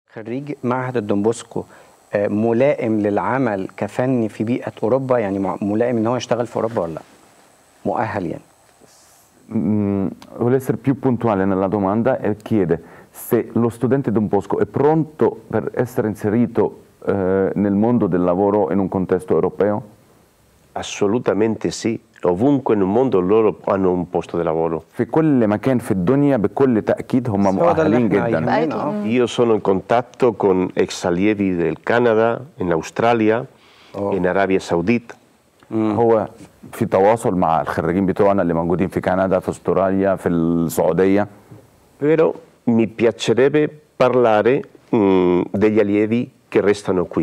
خريج معهد الدومبوسكو آه، ملائم للعمل كفني في بيئة أوروبا يعني مع- ملائم إن هو يشتغل في أوروبا ولا لا؟ مؤهل يعني Mm, volevo essere più puntuale nella domanda e chiede se lo studente Don Bosco è pronto per essere inserito eh, nel mondo del lavoro in un contesto europeo? Assolutamente sì, ovunque nel mondo loro hanno un posto di lavoro. في كل مكان في الدنيا بكل تأكيد هم هو ده اللي مؤهلين احنا جدا يهمنا اه Io sono in contatto con ex allievi del Canada, in Australia, Oh. in Arabia Saudita. هو في تواصل مع الخريجين بتوعنا اللي موجودين في كندا في استراليا في السعودية Però mi piacerebbe parlare mm, degli allievi che restano qui.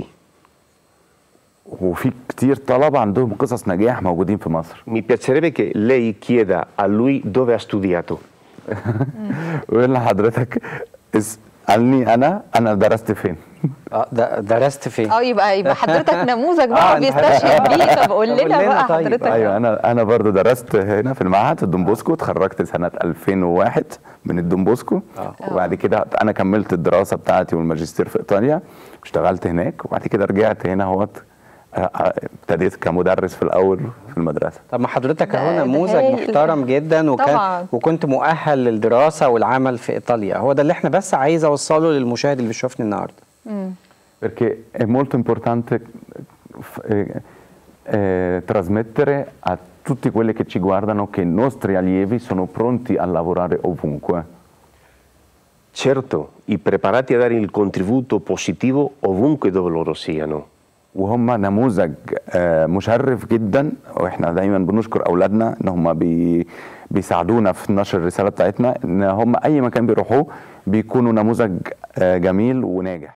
وفي كتير طلبة عندهم قصص نجاح موجودين في مصر Mi piacerebbe che lei chieda a lui dove ha studiato. ويقول لحضرتك اسألني أنا أنا درست فين اه ده درست فين؟ اه يبقى يبقى حضرتك نموذج آه، بقى أنت- بيستشهد بيه طب قول قول لنا لنا بقى طيب. حضرتك ايوه انا انا برضو درست هنا في المعهد الدومبوسكو اتخرجت سنه 2001 من الدومبوسكو وبعد كده انا كملت الدراسه بتاعتي والماجستير في ايطاليا اشتغلت هناك وبعد كده رجعت هنا اهوت آه، آه، ابتديت كمدرس في الاول في المدرسه طب ما حضرتك ده- اهو ده نموذج هايل. محترم جدا وكان طبعاً. وكنت مؤهل للدراسة والعمل في إيطاليا هو ده اللي احنا بس عايز أوصله للمشاهد اللي بيشوفني النهاردة perché è molto importante f- eh, eh, trasmettere a tutti quelli che ci guardano che i nostri allievi sono pronti a lavorare ovunque Certo, i preparati a dare il contributo positivo ovunque dove loro siano. وهم نموذج آه، مشرف جدا واحنا دايما بنشكر اولادنا ان هم بي بيساعدونا في نشر الرساله بتاعتنا ان هم اي مكان بيروحوه بيكونوا نموذج آه، جميل وناجح